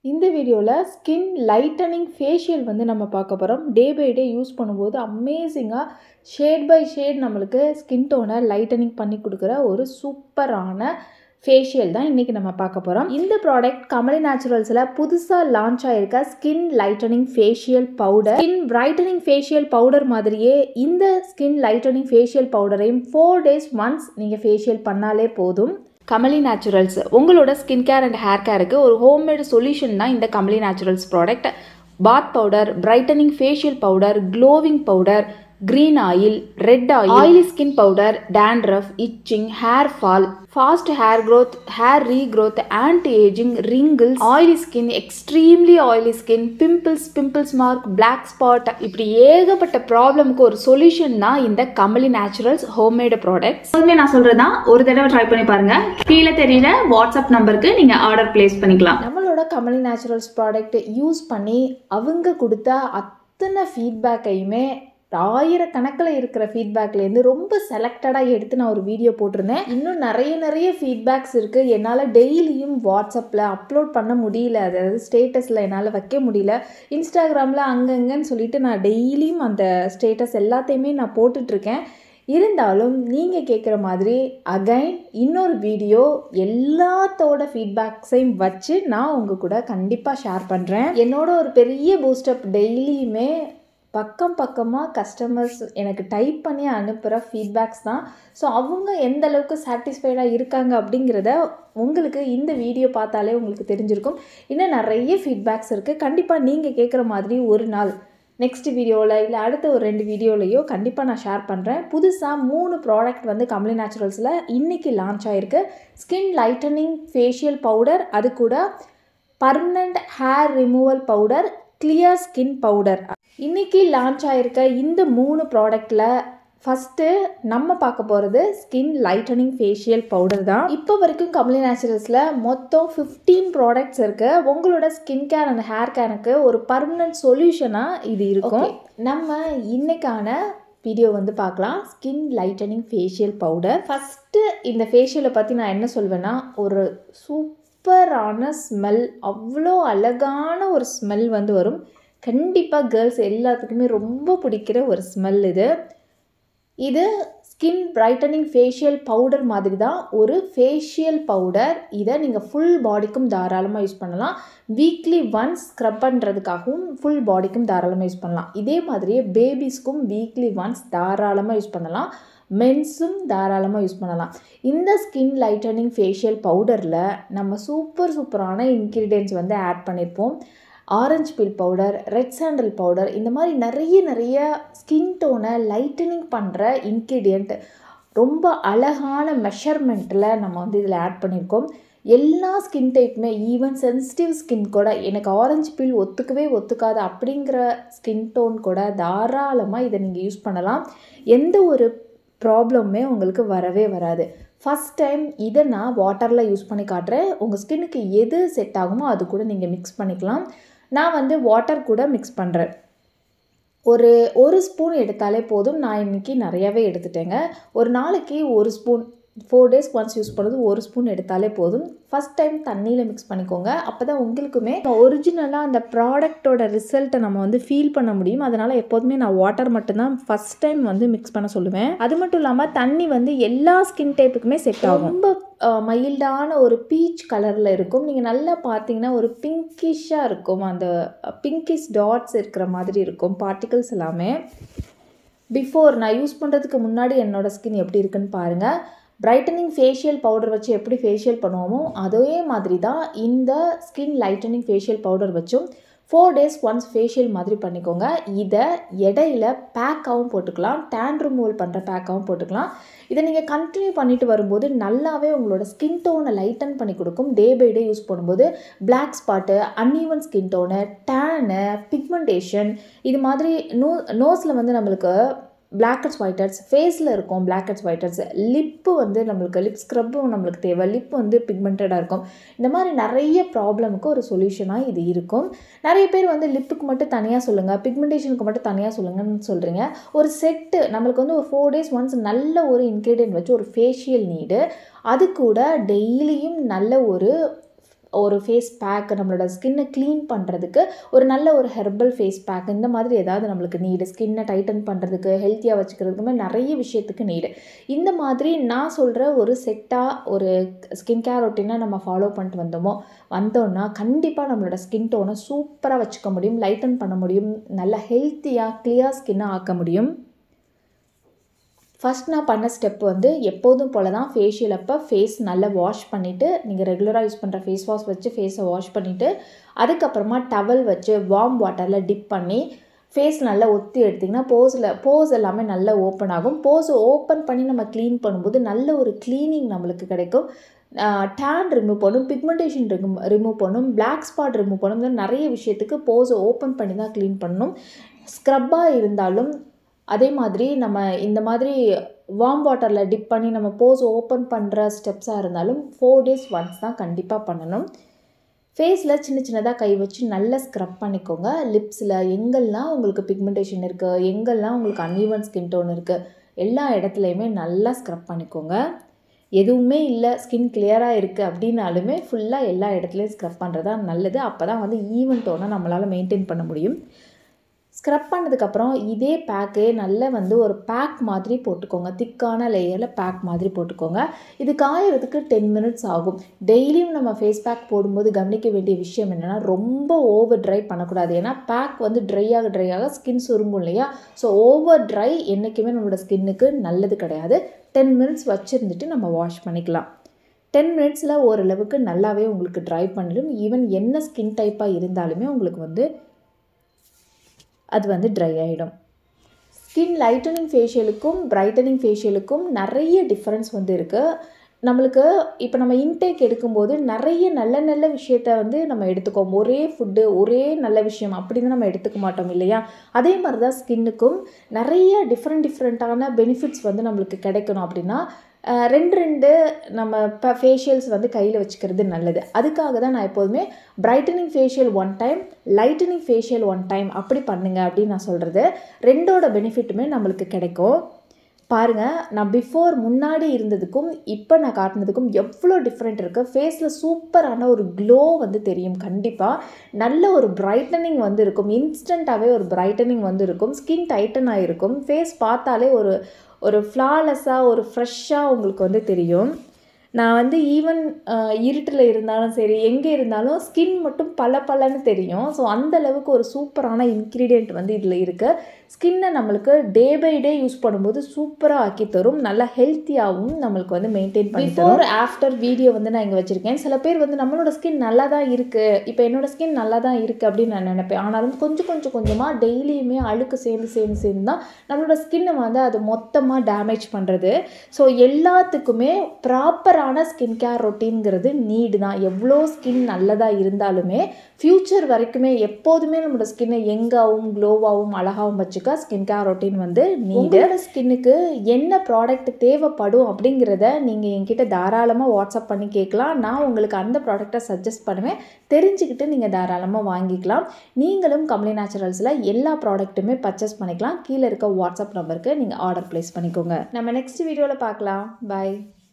இந்த வீடியோவில் skin lightening facial வந்து நம்ம பார்க்க போகிறோம் டே பை டே யூஸ் பண்ணும்போது அமேசிங்காக ஷேட் பை ஷேட் நம்மளுக்கு ஸ்கின் டோனை லைட்டனிங் பண்ணி கொடுக்குற ஒரு சூப்பரான ஃபேஷியல் தான் இன்றைக்கி நம்ம பார்க்க போகிறோம் இந்த ப்ராடக்ட் கமலி நேச்சுரல்ஸில் புதுசாக லான்ச் ஆகிருக்க skin lightening facial powder skin brightening facial powder மாதிரியே இந்த ஸ்கின் லைட்டனிங் ஃபேஷியல் பவுடரையும் ஃபோர் டேஸ் ஒன்ஸ் நீங்கள் ஃபேஷியல் பண்ணாலே போதும் கமலி நேச்சுரல்ஸ் உங்களோட ஸ்கின் கேர் அண்ட் ஹேர் கேருக்கு ஒரு ஹோம்மேடு சொல்யூஷன் தான் இந்த Kamali naturals product bath powder brightening facial powder glowing powder green oil red oil oily skin powder dandruff itching hair fall fast hair growth hair regrowth anti ageing wrinkles oily skin extremely oily skin pimples pimples mark black spot இப்படி ஏகப்பட்ட ப்ராப்ளமுக்கு ஒரு solution தான் இந்த Kamali naturals homemade products எப்போதுமே நான் சொல்றதா ஒரு தடவை ட்ரை பண்ணி பாருங்க கீழே தெரியல வாட்ஸ்அப் நம்பருக்கு நீங்க ஆர்டர் பிளேஸ் பண்ணிக்கலாம் நம்மளோட கமலி நேச்சுரல்ஸ் ப்ராடக்ட் யூஸ் பண்ணி அவங்க கொடுத்த அத்தனை ஃபீட்பேக்கையுமே ஆயிரக்கணக்கில் இருக்கிற ஃபீட்பேக்லேருந்து ரொம்ப செலக்டடாக எடுத்து நான் ஒரு வீடியோ போட்டிருந்தேன் இன்னும் நிறைய நிறைய ஃபீட்பேக்ஸ் இருக்குது என்னால் டெய்லியும் வாட்ஸ்அப்பில் அப்லோட் பண்ண முடியல அதாவது ஸ்டேட்டஸில் என்னால் வைக்க முடியல இன்ஸ்டாகிராமில் அங்கங்கன்னு சொல்லிட்டு நான் டெய்லியும் அந்த ஸ்டேட்டஸ் எல்லாத்தையுமே நான் போட்டுட்ருக்கேன் இருந்தாலும் நீங்கள் கேட்குற மாதிரி அகைன் இன்னொரு வீடியோ எல்லாத்தோட ஃபீட்பேக்ஸையும் வச்சு நான் உங்கள் கூட கண்டிப்பாக ஷேர் பண்ணுறேன் என்னோட ஒரு பெரிய பூஸ்டப் டெய்லியுமே பக்கம் பக்கமாக கஸ்டமர்ஸ் எனக்கு டைப் பண்ணி அனுப்புகிற ஃபீட்பேக்ஸ் தான் ஸோ அவங்க எந்த அளவுக்கு சாட்டிஸ்ஃபைடாக இருக்காங்க அப்படிங்கிறத உங்களுக்கு இந்த வீடியோ பார்த்தாலே உங்களுக்கு தெரிஞ்சிருக்கும் இன்னும் நிறைய ஃபீட்பேக்ஸ் இருக்குது கண்டிப்பாக நீங்கள் கேட்குற மாதிரி ஒரு நாள் நெக்ஸ்ட் வீடியோவில் இல்லை அடுத்த ஒரு ரெண்டு வீடியோலையோ கண்டிப்பாக நான் ஷேர் பண்ணுறேன் புதுசாக மூணு ப்ராடக்ட் வந்து கமலி நேச்சுரல்ஸில் இன்றைக்கி லான்ச் ஆகிருக்கு ஸ்கின் லைட்டனிங் ஃபேஷியல் பவுடர் அது கூட permanent hair removal powder clear skin powder இன்றைக்கி லான்ச் ஆகிருக்க இந்த மூணு ப்ராடக்டில் ஃபஸ்ட்டு நம்ம பார்க்க போகிறது ஸ்கின் லைட்டனிங் ஃபேஷியல் பவுடர் தான் இப்போ வரைக்கும் கமலி நேச்சுரல்ஸில் மொத்தம் ஃபிஃப்டீன் ப்ராடக்ட்ஸ் இருக்குது உங்களோட ஸ்கின் கேர் அண்ட் ஹேர் கேருக்கு ஒரு பர்மனன்ட் சொல்யூஷனாக இது இருக்கும் நம்ம இன்னைக்கான வீடியோ வந்து பார்க்கலாம் skin lightening facial powder first இந்த ஃபேஷியலை பற்றி நான் என்ன சொல்வேன்னா ஒரு சூப்பரான ஸ்மெல் அவ்வளோ அழகான ஒரு ஸ்மெல் வந்து வரும் கண்டிப்பாக கேர்ள்ஸ் எல்லாத்துக்குமே ரொம்ப பிடிக்கிற ஒரு ஸ்மெல் இது இது ஸ்கின் பிரைட்டனிங் ஃபேஷியல் பவுடர் மாதிரி தான் ஒரு ஃபேஷியல் பவுடர் இதை நீங்கள் ஃபுல் பாடிக்கும் தாராளமாக யூஸ் பண்ணலாம் வீக்லி ஒன்ஸ் ஸ்க்ரப் பண்ணுறதுக்காகவும் ஃபுல் பாடிக்கும் தாராளமாக யூஸ் பண்ணலாம் இதே மாதிரியே பேபிஸ்க்கும் வீக்லி ஒன்ஸ் தாராளமாக யூஸ் பண்ணலாம் மென்ஸும் தாராளமாக யூஸ் பண்ணலாம் இந்த ஸ்கின் லைட்டனிங் ஃபேஷியல் பவுடரில் நம்ம சூப்பர் சூப்பரான இன்க்ரீடியன்ட்ஸ் வந்து ஆட் பண்ணியிருப்போம் orange peel powder red sandal powder இந்த மாதிரி நிறைய நிறைய ஸ்கின் டோனை லைட்டனிங் பண்ணுற இன்க்ரீடியண்ட் ரொம்ப அழகான மெஷர்மெண்ட்டில் நம்ம வந்து இதில் ஆட் பண்ணியிருக்கோம் எல்லா ஸ்கின் டைப்புமே ஈவன் சென்சிட்டிவ் ஸ்கின் கூட எனக்கு ஆரஞ்சு பீல் ஒத்துக்கவே ஒத்துக்காது அப்படிங்கிற ஸ்கின் டோன் கூட தாராளமாக இதை நீங்கள் யூஸ் பண்ணலாம் எந்த ஒரு ப்ராப்ளமுமே உங்களுக்கு வரவே வராது ஃபஸ்ட் டைம் இதை நான் வாட்டரில் யூஸ் பண்ணி காட்டுறேன் உங்கள் ஸ்கின்னுக்கு எது செட் ஆகுமோ அது கூட நீங்கள் மிக்ஸ் பண்ணிக்கலாம் நான் வந்து வாட்டர் கூட மிக்ஸ் பண்ணுறேன் ஒரு ஒரு ஸ்பூன் எடுத்தாலே போதும் நான் இன்றைக்கி நிறையாவே எடுத்துட்டேங்க ஒரு நாளைக்கு ஒரு spoon four days once use பண்ணுறது ஒரு ஸ்பூன் எடுத்தாலே போதும் ஃபஸ்ட் டைம் தண்ணியில் மிக்ஸ் பண்ணிக்கோங்க அப்போ தான் உங்களுக்குமே ஒரிஜினலாக அந்த ப்ராடக்டோட ரிசல்ட்டை நம்ம வந்து ஃபீல் பண்ண முடியும் அதனால் எப்போதுமே நான் வாட்டர் மட்டும்தான் ஃபஸ்ட் டைம் வந்து மிக்ஸ் பண்ண சொல்லுவேன் அது மட்டும் இல்லாமல் தண்ணி வந்து எல்லா ஸ்கின் டைப்புக்குமே செட் ஆகும் ரொம்ப மைல்டான ஒரு பீச் கலரில் இருக்கும் நீங்கள் நல்லா பார்த்தீங்கன்னா ஒரு பிங்கிஷாக இருக்கும் அந்த பிங்கிஷ் டாட்ஸ் இருக்கிற மாதிரி இருக்கும் பார்ட்டிகல்ஸ் எல்லாமே பிஃபோர் நான் யூஸ் பண்ணுறதுக்கு முன்னாடி என்னோடய ஸ்கின் எப்படி இருக்குன்னு பாருங்கள் பிரைட்டனிங் ஃபேஷியல் பவுடர் வச்சு எப்படி ஃபேஷியல் பண்ணுவோமோ அதே மாதிரி தான் இந்த ஸ்கின் லைட்டனிங் ஃபேஷியல் பவுடர் வச்சும் ஃபோர் டேஸ் ஒன்ஸ் ஃபேஷியல் மாதிரி பண்ணிக்கோங்க இதை இடையில பேக்காகவும் போட்டுக்கலாம் டேன் ரிமூவல் பண்ணுற பேக்காகவும் போட்டுக்கலாம் இதை நீங்கள் கண்டினியூ பண்ணிட்டு வரும்போது நல்லாவே உங்களோட ஸ்கின் டோனை லைட்டன் பண்ணி கொடுக்கும் டே பை டே யூஸ் பண்ணும்போது black spot uneven skin tone tan pigmentation இது மாதிரி நோ நோஸில் வந்து நம்மளுக்கு பிளாக்கட்ஸ் ஒயிட்டர்ஸ் ஃபேஸில் இருக்கும் பிளாக்கட்ஸ் ஒயிட்டர்ஸ் லிப்பு வந்து நம்மளுக்கு லிப் ஸ்க்ரப்பும் நம்மளுக்கு தேவை லிப் வந்து பிக்மெண்டடாக இருக்கும் இந்த மாதிரி நிறைய ப்ராப்ளமுக்கு ஒரு சொல்யூஷனாக இது இருக்கும் நிறைய பேர் வந்து லிப்புக்கு மட்டும் தனியாக சொல்லுங்கள் பிக்மெண்டேஷனுக்கு மட்டும் தனியாக சொல்லுங்கன்னு சொல்கிறீங்க ஒரு செட்டு நம்மளுக்கு வந்து ஒரு ஃபோர் டேஸ் ஒன்ஸ் நல்ல ஒரு இன்க்ரீடியன்ட் வச்சு ஒரு ஃபேஷியல் நீடு அது கூட டெய்லியும் நல்ல ஒரு ஒரு ஃபேஸ் பேக் நம்மளோட ஸ்கின்னை க்ளீன் பண்ணுறதுக்கு ஒரு நல்ல ஒரு ஹெர்பல் ஃபேஸ் பேக் இந்த மாதிரி ஏதாவது நம்மளுக்கு நீடு ஸ்கின்னை டைட்டன் பண்ணுறதுக்கு ஹெல்த்தியாக வச்சுக்கிறதுக்குமே நிறைய விஷயத்துக்கு நீடு இந்த மாதிரி நான் சொல்கிற ஒரு செட்டாக ஒரு ஸ்கின் கேர் ரொட்டீனை நம்ம ஃபாலோ பண்ணிட்டு வந்தோமோ வந்தோன்னா கண்டிப்பாக நம்மளோட ஸ்கின் டோனை சூப்பராக வச்சுக்க முடியும் லைட்டன் பண்ண முடியும் நல்ல ஹெல்த்தியாக கிளியர் ஸ்கின்னை ஆக்க முடியும் ஃபஸ்ட் நான் பண்ண ஸ்டெப் வந்து எப்போதும் போல தான் ஃபேஷியல் அப்போ ஃபேஸ் நல்லா வாஷ் பண்ணிவிட்டு நீங்கள் ரெகுலராக யூஸ் பண்ணுற ஃபேஸ் வாஷ் வச்சு ஃபேஸை வாஷ் பண்ணிவிட்டு அதுக்கப்புறமா டவல் வச்சு வார்ம் வாட்டரில் டிப் பண்ணி ஃபேஸ் நல்லா ஒத்தி எடுத்திங்கன்னா போஸில் போஸ் எல்லாமே நல்லா ஓப்பன் ஆகும் போஸை ஓப்பன் பண்ணி நம்ம க்ளீன் பண்ணும்போது நல்ல ஒரு க்ளீனிங் நம்மளுக்கு கிடைக்கும் டேன் ரிமூவ் பண்ணும் பிக்மெண்டேஷன் ரிமூவ் பண்ணும் பிளாக் ஸ்பாட் ரிமூவ் பண்ணும் இந்த நிறைய விஷயத்துக்கு போஸை ஓப்பன் பண்ணி தான் க்ளீன் பண்ணணும் ஸ்க்ரப்பாக இருந்தாலும் அதே மாதிரி நம்ம இந்த மாதிரி வார்ம் வாட்டரில் டிப் பண்ணி நம்ம போஸ் ஓப்பன் பண்ணுற ஸ்டெப்ஸாக இருந்தாலும் ஃபோர் டேஸ் ஒன்ஸ் தான் கண்டிப்பாக பண்ணணும் ஃபேஸில் சின்ன சின்னதாக கை வச்சு நல்லா ஸ்க்ரப் பண்ணிக்கோங்க லிப்ஸில் எங்கெல்லாம் உங்களுக்கு பிக்மெண்டேஷன் இருக்குது எங்கெல்லாம் உங்களுக்கு அன்ஈவன் ஸ்கின் டோன் இருக்குது எல்லா இடத்துலையுமே நல்லா ஸ்க்ரப் பண்ணிக்கோங்க எதுவுமே இல்லை ஸ்கின் கிளியராக இருக்குது அப்படின்னாலுமே ஃபுல்லாக எல்லா இடத்துலையும் ஸ்க்ரப் பண்ணுறது தான் நல்லது அப்போ தான் வந்து ஈவன் டோனை நம்மளால் மெயின்டைன் பண்ண முடியும் ஸ்க்ரப் பண்ணதுக்கப்புறம் இதே பேக்கே நல்லா வந்து ஒரு பேக் மாதிரி போட்டுக்கோங்க திக்கான லேயரில் பேக் மாதிரி போட்டுக்கோங்க இது காயறதுக்கு டென் மினிட்ஸ் ஆகும் டெய்லியும் நம்ம ஃபேஸ் பேக் போடும்போது கவனிக்க வேண்டிய விஷயம் என்னென்னா ரொம்ப ஓவர் ட்ரை பண்ணக்கூடாது ஏன்னா பேக் வந்து ட்ரை ஆக ட்ரை ஆக ஸ்கின் சுருங்கும் இல்லையா ஸோ ஓவர் ட்ரை என்றைக்குமே நம்மளோட ஸ்கின்னுக்கு நல்லது கிடையாது டென் மினிட்ஸ் வச்சுருந்துட்டு நம்ம வாஷ் பண்ணிக்கலாம் டென் மினிட்ஸில் ஓரளவுக்கு நல்லாவே உங்களுக்கு ட்ரை பண்ணிடும் ஈவன் என்ன ஸ்கின் டைப்பாக இருந்தாலுமே உங்களுக்கு வந்து அது வந்து ட்ரை ஆகிடும் ஸ்கின் லைட்டனிங் ஃபேஷியலுக்கும் பிரைட்டனிங் ஃபேஷியலுக்கும் நிறைய டிஃப்ரென்ஸ் வந்து இருக்குது நம்மளுக்கு இப்போ நம்ம இன்டேக் எடுக்கும்போது நிறைய நல்ல நல்ல விஷயத்த வந்து நம்ம எடுத்துக்கோம் ஒரே ஃபுட்டு ஒரே நல்ல விஷயம் அப்படின்னு நம்ம எடுத்துக்க மாட்டோம் இல்லையா அதே மாதிரி தான் ஸ்கின்னுக்கும் நிறைய டிஃப்ரெண்ட் டிஃப்ரெண்ட்டான பெனிஃபிட்ஸ் வந்து நம்மளுக்கு கிடைக்கணும் அப்படின்னா ரெண்டு ரெண்டு நம்ம இப்போ ஃபேஷியல்ஸ் வந்து கையில் வச்சுக்கிறது நல்லது அதுக்காக தான் நான் எப்போதுமே brightening facial one time lightening facial one time அப்படி பண்ணுங்க அப்படின்னு நான் சொல்கிறது ரெண்டோட பெனிஃபிட்டுமே நம்மளுக்கு கிடைக்கும் பாருங்கள் நான் பிஃபோர் முன்னாடி இருந்ததுக்கும் இப்போ நான் காட்டினதுக்கும் எவ்வளோ டிஃப்ரெண்ட் இருக்குது ஃபேஸில் சூப்பரான ஒரு க்ளோ வந்து தெரியும் கண்டிப்பாக நல்ல ஒரு பிரைட்டனிங் வந்து இருக்கும் இன்ஸ்டண்ட்டாகவே ஒரு பிரைட்டனிங் வந்து இருக்கும் ஸ்கின் டைட்டன் ஆகிருக்கும் ஃபேஸ் பார்த்தாலே ஒரு ஒரு ஃப்ளாலெஸ்ஸாக ஒரு ஃப்ரெஷ்ஷாக உங்களுக்கு வந்து தெரியும் நான் வந்து ஈவன் இருட்டில் இருந்தாலும் சரி எங்கே இருந்தாலும் ஸ்கின் மட்டும் பல பலன்னு தெரியும் ஸோ அந்த அளவுக்கு ஒரு சூப்பரான இன்க்ரீடியண்ட் வந்து இதில் இருக்குது ஸ்கின்னை நம்மளுக்கு டே பை டே யூஸ் பண்ணும்போது சூப்பராக ஆக்கி தரும் நல்லா ஹெல்த்தியாகவும் நம்மளுக்கு வந்து மெயின்டைன் பண்ணி பிஃபோர் ஆஃப்டர் வீடியோ வந்து நான் இங்கே வச்சுருக்கேன் சில பேர் வந்து நம்மளோட ஸ்கின் நல்லா தான் இருக்குது இப்போ என்னோட ஸ்கின் நல்லா தான் இருக்குது அப்படின்னு நான் நினைப்பேன் ஆனாலும் கொஞ்சம் கொஞ்சம் கொஞ்சமாக டெய்லியுமே அழுக்கு சேர்ந்து சேர்ந்து சேர்ந்து தான் நம்மளோட ஸ்கின்னை வந்து அது மொத்தமாக டேமேஜ் பண்ணுறது ஸோ எல்லாத்துக்குமே ப்ராப்பரான ஸ்கின் கேர் ரொட்டீன்ங்கிறது நீடு தான் எவ்வளோ ஸ்கின் நல்லதாக இருந்தாலுமே ஃப்யூச்சர் வரைக்குமே எப்போதுமே நம்மளோட ஸ்கின்னை எங்காவும் க்ளோவாகவும் அழகாகவும் வச்சுக்க ஸ்கின் கேர் ரொட்டீன் வந்து நீடோட ஸ்கின்னுக்கு என்ன ப்ராடக்ட் தேவைப்படும் அப்படிங்கிறத நீங்கள் என்கிட்ட தாராளமாக வாட்ஸ்அப் பண்ணி கேட்கலாம் நான் உங்களுக்கு அந்த ப்ராடக்டை சஜஸ்ட் பண்ணுவேன் தெரிஞ்சுக்கிட்டு நீங்கள் தாராளமாக வாங்கிக்கலாம் நீங்களும் கம்லி நேச்சுரல்ஸில் எல்லா ப்ராடக்ட்டுமே பர்ச்சேஸ் பண்ணிக்கலாம் கீழே இருக்க வாட்ஸ்அப் நம்பருக்கு நீங்கள் ஆர்டர் ப்ளேஸ் பண்ணிக்கோங்க நம்ம நெக்ஸ்ட் வீடியோவில் பார்க்கலாம் பாய்